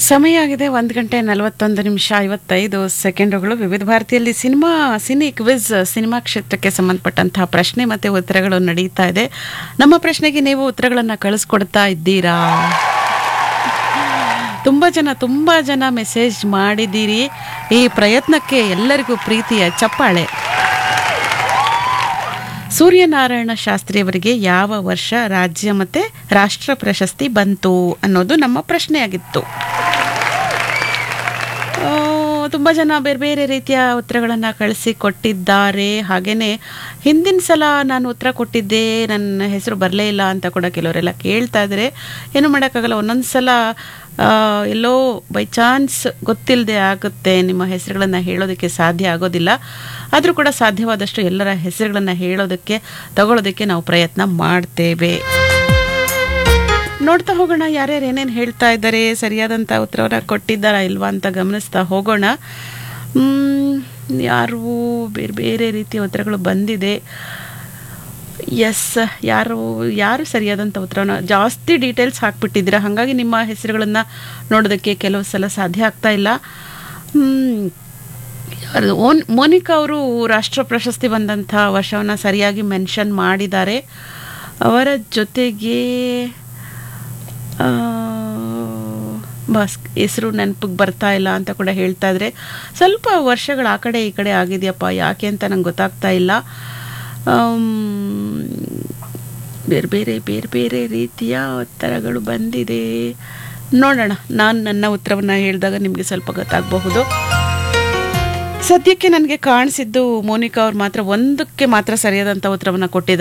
ಸಮಯ ಆಗಿದೆ ಒಂದು ಗಂಟೆ ನಲವತ್ತೊಂದು ನಿಮಿಷ ಐವತ್ತೈದು ಸೆಕೆಂಡುಗಳು ವಿವಿಧ ಭಾರತಿಯಲ್ಲಿ ಸಿನಿಮಾ ಸಿನಿ ಕ್ವಿಜ್ ಸಿನಿಮಾ ಕ್ಷೇತ್ರಕ್ಕೆ ಸಂಬಂಧಪಟ್ಟಂತಹ ಪ್ರಶ್ನೆ ಮತ್ತು ಉತ್ತರಗಳು ನಡೀತಾ ಇದೆ ನಮ್ಮ ಪ್ರಶ್ನೆಗೆ ನೀವು ಉತ್ತರಗಳನ್ನು ಕಳಿಸ್ಕೊಡ್ತಾ ಇದ್ದೀರಾ ತುಂಬ ಜನ ತುಂಬ ಜನ ಮೆಸೇಜ್ ಮಾಡಿದ್ದೀರಿ ಈ ಪ್ರಯತ್ನಕ್ಕೆ ಎಲ್ಲರಿಗೂ ಪ್ರೀತಿಯ ಚಪ್ಪಾಳೆ ಸೂರ್ಯನಾರಾಯಣ ಶಾಸ್ತ್ರಿಯವರಿಗೆ ಯಾವ ವರ್ಷ ರಾಜ್ಯ ಮತ್ತು ರಾಷ್ಟ್ರ ಪ್ರಶಸ್ತಿ ಬಂತು ಅನ್ನೋದು ನಮ್ಮ ಪ್ರಶ್ನೆಯಾಗಿತ್ತು ಆ, ತುಂಬ ಜನ ಬೇರೆ ಬೇರೆ ರೀತಿಯ ಉತ್ತರಗಳನ್ನು ಕಳಿಸಿ ಕೊಟ್ಟಿದ್ದಾರೆ ಹಾಗೆಯೇ ಹಿಂದಿನ ಸಲ ನಾನು ಉತ್ತರ ಕೊಟ್ಟಿದ್ದೆ ನನ್ನ ಹೆಸರು ಬರಲೇ ಇಲ್ಲ ಅಂತ ಕೂಡ ಕೆಲವರೆಲ್ಲ ಕೇಳ್ತಾ ಇದ್ದಾರೆ ಏನು ಮಾಡೋಕ್ಕಾಗಲ್ಲ ಒಂದೊಂದು ಸಲ ಆ, ಎಲ್ಲೋ ಬೈ ಚಾನ್ಸ್ ಗೊತ್ತಿಲ್ಲದೆ ಆಗುತ್ತೆ ನಿಮ್ಮ ಹೆಸರುಗಳನ್ನು ಹೇಳೋದಕ್ಕೆ ಸಾಧ್ಯ ಆಗೋದಿಲ್ಲ ಆದರೂ ಕೂಡ ಸಾಧ್ಯವಾದಷ್ಟು ಎಲ್ಲರ ಹೆಸರುಗಳನ್ನು ಹೇಳೋದಕ್ಕೆ ತಗೊಳ್ಳೋದಕ್ಕೆ ನಾವು ಪ್ರಯತ್ನ ಮಾಡ್ತೇವೆ ನೋಡ್ತಾ ಹೋಗೋಣ ಯಾರ್ಯಾರು ಏನೇನು ಹೇಳ್ತಾ ಇದ್ದಾರೆ ಸರಿಯಾದಂಥ ಉತ್ತರವನ್ನು ಕೊಟ್ಟಿದ್ದಾರಾ ಇಲ್ವಾ ಅಂತ ಗಮನಿಸ್ತಾ ಹೋಗೋಣ ಮ್, ಯಾರು ಬೇರೆ ಬೇರೆ ರೀತಿಯ ಉತ್ತರಗಳು ಬಂದಿದೆ ಎಸ್ ಯಾರು ಯಾರು ಸರಿಯಾದಂಥ ಉತ್ತರವನ್ನು ಜಾಸ್ತಿ ಡೀಟೇಲ್ಸ್ ಹಾಕ್ಬಿಟ್ಟಿದ್ದೀರಾ ಹಾಗಾಗಿ ನಿಮ್ಮ ಹೆಸರುಗಳನ್ನು ನೋಡೋದಕ್ಕೆ ಕೆಲವು ಸಲ ಸಾಧ್ಯ ಆಗ್ತಾ ಇಲ್ಲ ಮ್, ಯಾರು ಓನ್ ಮೋನಿಕಾ ಅವರು ರಾಷ್ಟ್ರ ಪ್ರಶಸ್ತಿ ಬಂದಂಥ ವರ್ಷವನ್ನು ಸರಿಯಾಗಿ ಮೆನ್ಷನ್ ಮಾಡಿದ್ದಾರೆ ಅವರ ಜೊತೆಗೆ ಆ, ಬಸ್ ಹೆಸರು ನೆನಪಿಗೆ ಬರ್ತಾ ಇಲ್ಲ ಅಂತ ಕೂಡ ಹೇಳ್ತಾ ಇದ್ರೆ ಸ್ವಲ್ಪ ವರ್ಷಗಳು ಆ ಕಡೆ ಈ ಕಡೆ ಆಗಿದೆಯಪ್ಪ ಯಾಕೆ ಅಂತ ನಂಗೆ ಗೊತ್ತಾಗ್ತಾ ಇಲ್ಲ ಆಮ್, ಬೇರೆ ಬೇರೆ ಬೇರೆ ಬೇರೆ ರೀತಿಯ ಉತ್ತರಗಳು ಬಂದಿದೆ ನೋಡೋಣ ನಾನು ನನ್ನ ಉತ್ತರವನ್ನು ಹೇಳಿದಾಗ ನಿಮಗೆ ಸ್ವಲ್ಪ ಗೊತ್ತಾಗಬಹುದು ಸದ್ಯಕ್ಕೆ ನನಗೆ ಕಾಣಿಸಿದ್ದು ಮೋನಿಕಾ ಅವ್ರು ಮಾತ್ರ ಒಂದಕ್ಕೆ ಮಾತ್ರ ಸರಿಯಾದಂಥ ಉತ್ತರವನ್ನು ಕೊಟ್ಟಿದ್ದಾರೆ